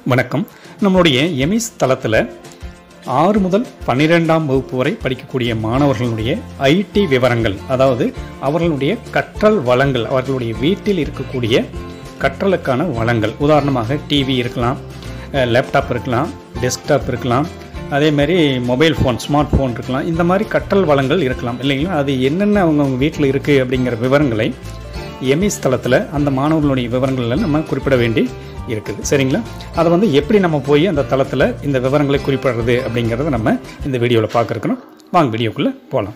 வணக்கம் நம்மளுடைய எமிஸ் தளத்தில் ஆறு முதல் பன்னிரெண்டாம் வகுப்பு வரை படிக்கக்கூடிய மாணவர்களுடைய ஐடி விவரங்கள் அதாவது அவர்களுடைய கற்றல் வளங்கள் அவர்களுடைய வீட்டில் இருக்கக்கூடிய கற்றலுக்கான வளங்கள் உதாரணமாக டிவி இருக்கலாம் லேப்டாப் இருக்கலாம் டெஸ்க்டாப் இருக்கலாம் அதே மாதிரி மொபைல் ஃபோன் ஸ்மார்ட் ஃபோன் இருக்கலாம் இந்த மாதிரி கற்றல் வளங்கள் இருக்கலாம் இல்லைங்களா அது என்னென்ன அவங்கவுங்க வீட்டில் இருக்குது அப்படிங்கிற விவரங்களை எமிஸ் தளத்தில் அந்த மாணவர்களுடைய விவரங்களில் நம்ம குறிப்பிட வேண்டி இருக்குது சரிங்களா அதை வந்து எப்படி நம்ம போய் அந்த தளத்தில் இந்த விவரங்களை குறிப்பிடுறது அப்படிங்கிறத நம்ம இந்த வீடியோவில் பார்க்குறோம் வாங்க வீடியோக்குள்ளே போகலாம்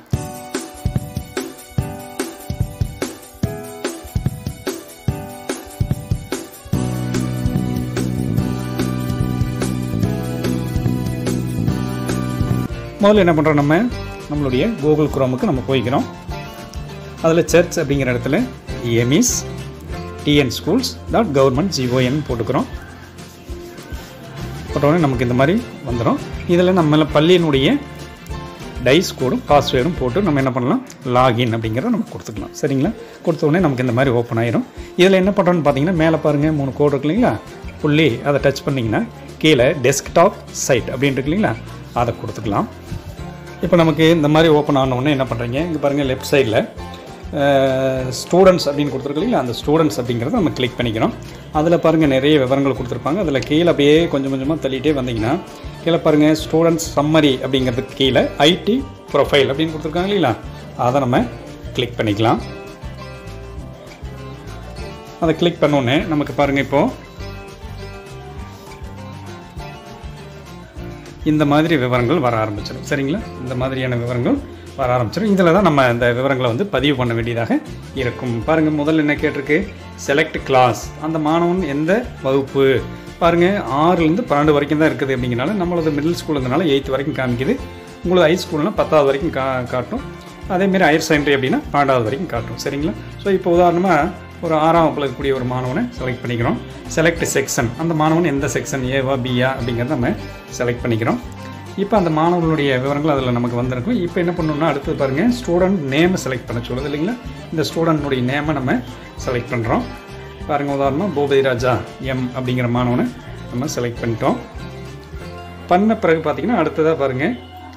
முதல்ல என்ன பண்ணுறோம் நம்ம நம்மளுடைய கூகுள் குரோமுக்கு நம்ம போய்க்கிறோம் அதில் சர்ச் அப்படிங்கிற இடத்துல EMIS TN schools dot government ஜிஓஎன் போட்டுக்கிறோம் போட்டோடனே நமக்கு இந்த மாதிரி வந்துடும் இதில் நம்ம பள்ளியினுடைய டைஸ் கோடும் பாஸ்வேர்டும் போட்டு நம்ம என்ன பண்ணலாம் லாகின் அப்படிங்கிறத நம்ம கொடுத்துக்கலாம் சரிங்களா கொடுத்த உடனே நமக்கு இந்த மாதிரி ஓப்பன் ஆயிரும் இதில் என்ன பண்ணுறோன்னு பார்த்தீங்கன்னா மேலே பாருங்கள் மூணு கோடு இருக்கு இல்லைங்களா புள்ளி அதை டச் பண்ணிங்கன்னா கீழே டெஸ்க்டாப் சைட் அப்படின்னு இருக்கு இல்லைங்களா அதை கொடுத்துக்கலாம் இப்போ நமக்கு இந்த மாதிரி ஓப்பன் ஆன உடனே என்ன பண்ணுறீங்க இங்கே பாருங்கள் லெஃப்ட் சைடில் ஸ்டூடெண்ட்ஸ் அப்படின்னு கொடுத்துருக்கு இல்லைங்களா அந்த ஸ்டூடெண்ட்ஸ் அப்படிங்கிறத நம்ம கிளிக் பண்ணிக்கிறோம் அதில் பாருங்கள் நிறைய விவரங்கள் கொடுத்துருப்பாங்க அதில் கீழே அப்படியே கொஞ்சம் கொஞ்சமாக தள்ளிட்டே வந்தீங்கன்னா கீழே பாருங்கள் ஸ்டூடெண்ட்ஸ் சம்மரி அப்படிங்கிறதுக்கு கீழே ஐடி ப்ரொஃபைல் அப்படின்னு கொடுத்துருக்காங்க இல்லைங்களா அதை நம்ம கிளிக் பண்ணிக்கலாம் அதை கிளிக் பண்ணோன்னே நமக்கு பாருங்கள் இப்போது இந்த மாதிரி விவரங்கள் வர ஆரம்பிச்சிடும் சரிங்களா இந்த மாதிரியான விவரங்கள் வர ஆரம்பிச்சிடும் இதில் தான் நம்ம இந்த விவரங்களை வந்து பதிவு பண்ண வேண்டியதாக இருக்கும் பாருங்கள் முதல்ல என்ன கேட்டிருக்கு செலக்ட் கிளாஸ் அந்த மாணவன் எந்த வகுப்பு பாருங்கள் ஆறுலேருந்து பன்னெண்டு வரைக்கும் தான் இருக்குது அப்படிங்கிறனால நம்மளது மிடில் ஸ்கூலுங்கிறனால எயித்து வரைக்கும் காமிக்குது உங்களது ஹை ஸ்கூல்னால் பத்தாவது வரைக்கும் கா காட்டும் அதேமாரி ஹையர் செகண்டரி அப்படின்னா பன்னெண்டாவது வரைக்கும் காட்டும் சரிங்களா ஸோ இப்போ உதாரணமாக ஒரு ஆறாம் வகுப்பில் இருக்கக்கூடிய ஒரு மாணவனை செலக்ட் பண்ணிக்கிறோம் செலக்ட் செக்ஷன் அந்த மாணவன் எந்த செக்ஷன் ஏவா பியா அப்படிங்கிறத நம்ம செலக்ட் பண்ணிக்கிறோம் இப்போ அந்த மாணவர்களுடைய விவரங்கள் அதில் நமக்கு வந்திருக்கும் இப்போ என்ன பண்ணணும்னா அடுத்து பாருங்கள் ஸ்டூடெண்ட் நேமை செலக்ட் பண்ண சொல்லுது இல்லைங்களா இந்த ஸ்டூடெண்ட்னுடைய நேமை நம்ம செலக்ட் பண்ணுறோம் பாருங்கள் உதாரணம் பூபதி ராஜா எம் அப்படிங்கிற மாணவனை நம்ம செலக்ட் பண்ணிட்டோம் பண்ண பிறகு பார்த்தீங்கன்னா அடுத்ததாக பாருங்கள்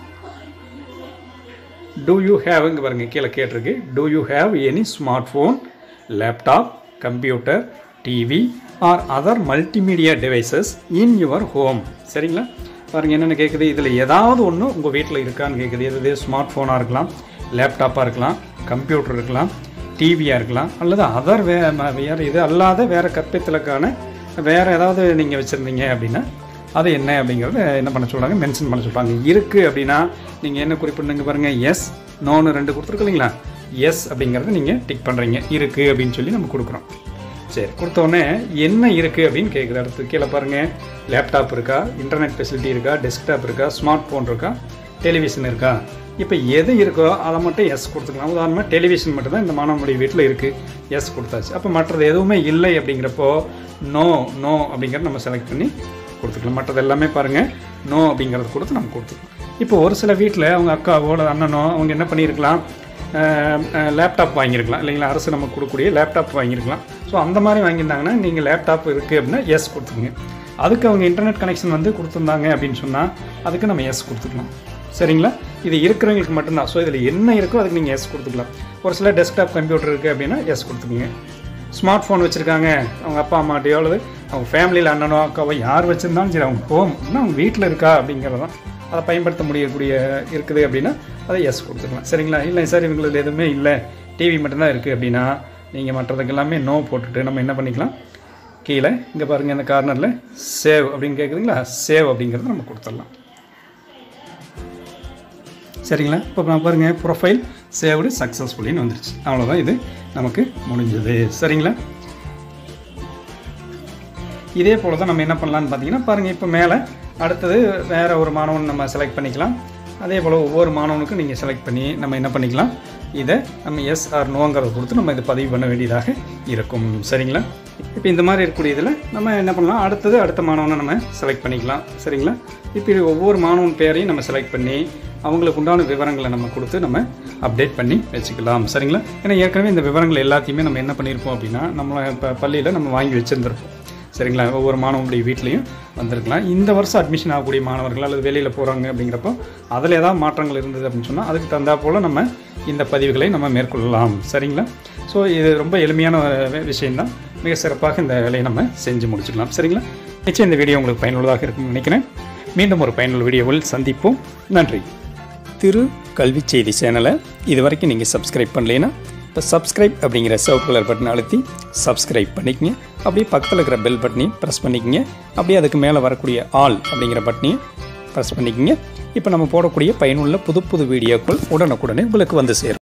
டூ யூ ஹேவ் இங்கே பாருங்கள் கீழே கேட்டிருக்கு do you have any smart phone laptop computer TV or other multimedia devices in your home சரிங்களா பாருங்கள் என்னென்ன கேட்குது இதில் ஏதாவது ஒன்று உங்கள் வீட்டில் இருக்கான்னு கேட்குது எது ஸ்மார்ட் ஃபோனாக இருக்கலாம் லேப்டாப்பாக இருக்கலாம் கம்ப்யூட்டர் இருக்கலாம் டிவியாக இருக்கலாம் அல்லது அதர் வே வேறு இது அல்லாத வேறு கற்பித்தலுக்கான வேறு ஏதாவது நீங்கள் வச்சுருந்தீங்க அப்படின்னா அது என்ன அப்படிங்கிறத என்ன பண்ண சொல்கிறாங்க மென்ஷன் பண்ண சொல்கிறாங்க இருக்குது அப்படின்னா நீங்கள் என்ன குறிப்பிடுங்க பாருங்கள் எஸ் நோன்னு ரெண்டு கொடுத்துருக்கு இல்லைங்களா எஸ் அப்படிங்கிறத நீங்கள் டிக் பண்ணுறீங்க இருக்குது அப்படின்னு சொல்லி நம்ம கொடுக்குறோம் சரி கொடுத்தோடனே என்ன இருக்குது அப்படின்னு கேட்குது அடுத்து கீழே பாருங்கள் லேப்டாப் இருக்கா இன்டர்நெட் ஃபெசிலிட்டி இருக்கா டெஸ்க்டாப் இருக்கா ஸ்மார்ட் ஃபோன் இருக்கா டெலிவிஷன் இருக்கா இப்போ எது இருக்கோ அதை மட்டும் எஸ் கொடுத்துக்கலாம் உதாரணமாக டெலிவிஷன் மட்டும் தான் இந்த மாணவனுடைய வீட்டில் இருக்குது எஸ் கொடுத்தாச்சு அப்போ மற்றது எதுவுமே இல்லை அப்படிங்கிறப்போ நோ நோ அப்படிங்கிறத நம்ம செலக்ட் பண்ணி கொடுத்துக்கலாம் மற்றது எல்லாமே பாருங்கள் நோ அப்படிங்கிறத கொடுத்து நம்ம கொடுத்துக்கலாம் இப்போ ஒரு சில வீட்டில் அவங்க அக்காவோ அல்லது அண்ணனோ அவங்க என்ன பண்ணியிருக்கலாம் லேப்டாப் வாங்கியிருக்கலாம் இல்லைங்களா அரசு நமக்கு கொடுக்கக்கூடிய லேப்டாப் வாங்கியிருக்கலாம் ஸோ அந்த மாதிரி வாங்கியிருந்தாங்கன்னா நீங்கள் லேப்டாப் இருக்குது அப்படின்னா எஸ் கொடுத்துருங்க அதுக்கு அவங்க இன்டர்நெட் கனெக்ஷன் வந்து கொடுத்துருந்தாங்க அப்படின்னு சொன்னால் அதுக்கு நம்ம எஸ் கொடுத்துக்கலாம் சரிங்களா இது இருக்கிறவங்களுக்கு மட்டும்தான் ஸோ இதில் என்ன இருக்கோ அதுக்கு நீங்கள் எஸ் கொடுத்துக்கலாம் ஒரு சில டெஸ்க்டாப் கம்ப்யூட்டர் இருக்குது அப்படின்னா எஸ் கொடுத்துக்குங்க ஸ்மார்ட் ஃபோன் வச்சுருக்காங்க அவங்க அப்பா அம்மாட்டையோ அல்லது அவங்க ஃபேமிலியில் அண்ணனோ அக்காவோ யார் வச்சுருந்தாலும் சரி அவங்க ஹோம் அவங்க வீட்டில் இருக்கா அப்படிங்கிறது தான் அதை பயன்படுத்த முடியக்கூடிய இருக்குது அப்படின்னா அதை எஸ் கொடுத்துக்கலாம் சரிங்களா இல்லை சார் இவங்களுக்கு எதுவுமே இல்லை டிவி மட்டும்தான் இருக்குது அப்படின்னா நீங்கள் மற்றதுக்கு எல்லாமே நோ போட்டுட்டு நம்ம என்ன பண்ணிக்கலாம் கீழே இங்கே பாருங்கள் இந்த கார்னரில் சேவ் அப்படின்னு கேட்குதுங்களா சேவ் அப்படிங்கிறத நம்ம கொடுத்துடலாம் சரிங்களா இப்போ நான் பாருங்கள் ப்ரொஃபைல் சேவ்டு சக்ஸஸ்ஃபுல்லின்னு வந்துருச்சு அவ்வளோதான் இது நமக்கு முடிஞ்சது சரிங்களா இதே போல் தான் நம்ம என்ன பண்ணலான்னு பார்த்தீங்கன்னா பாருங்கள் இப்போ மேலே அடுத்தது வேறு ஒரு மாணவன் நம்ம செலக்ட் பண்ணிக்கலாம் அதே போல் ஒவ்வொரு மாணவனுக்கும் நீங்கள் செலக்ட் பண்ணி நம்ம என்ன பண்ணிக்கலாம் இதை நம்ம எஸ் ஆர் நோங்கிறத கொடுத்து நம்ம இதை பதிவு பண்ண வேண்டியதாக இருக்கும் சரிங்களா இப்போ இந்த மாதிரி இருக்கக்கூடிய இதில் நம்ம என்ன பண்ணலாம் அடுத்தது அடுத்த மாணவனை நம்ம செலக்ட் பண்ணிக்கலாம் சரிங்களா இப்போ இது ஒவ்வொரு மாணவன் பேரையும் நம்ம செலக்ட் பண்ணி அவங்களுக்கு உண்டான விவரங்களை நம்ம கொடுத்து நம்ம அப்டேட் பண்ணி வச்சுக்கலாம் சரிங்களா ஏன்னா ஏற்கனவே இந்த விவரங்கள் எல்லாத்தையுமே நம்ம என்ன பண்ணியிருப்போம் அப்படின்னா நம்ம இப்போ பள்ளியில் நம்ம வாங்கி வச்சுருந்துருப்போம் சரிங்களா ஒவ்வொரு மாணவனுடைய வீட்லேயும் வந்திருக்கலாம் இந்த வருஷம் அட்மிஷன் ஆகக்கூடிய மாணவர்கள் அல்லது வெளியில் போகிறாங்க அப்படிங்கிறப்போ அதில் ஏதாவது மாற்றங்கள் இருந்தது அப்படின்னு சொன்னால் அதுக்கு தந்தா போல் நம்ம இந்த பதிவுகளை நம்ம மேற்கொள்ளலாம் சரிங்களா ஸோ இது ரொம்ப எளிமையான வே- விஷயம்தான் மிக சிறப்பாக இந்த வேலையை நம்ம செஞ்சு முடிச்சுக்கலாம் சரிங்களா நிச்சயம் இந்த வீடியோ உங்களுக்கு பயனுள்ளதாக இருக்கும்னு நினைக்கிறேன் மீண்டும் ஒரு பயனுள்ள வீடியோவில் சந்திப்போம் நன்றி திரு கல்வி செய்தி சேனலை இது வரைக்கும் நீங்கள் சப்ஸ்கிரைப் பண்ணலைன்னா இப்போ சப்ஸ்கிரைப் அப்படிங்கிற சிவப்பு கலர் பட்டனை அழுத்தி சப்ஸ்கிரைப் பண்ணிக்கங்க அப்படியே பக்கத்தில் இருக்கிற பெல் பட்டனையும் ப்ரெஸ் பண்ணிக்கங்க அப்படியே அதுக்கு மேலே வரக்கூடிய ஆல் அப்படிங்கிற பட்டனையும் ப்ரெஸ் பண்ணிக்கங்க இப்போ நம்ம போடக்கூடிய பயனுள்ள புது புது வீடியோக்கள் உடனுக்குடனே உங்களுக்கு வந்து சேரும்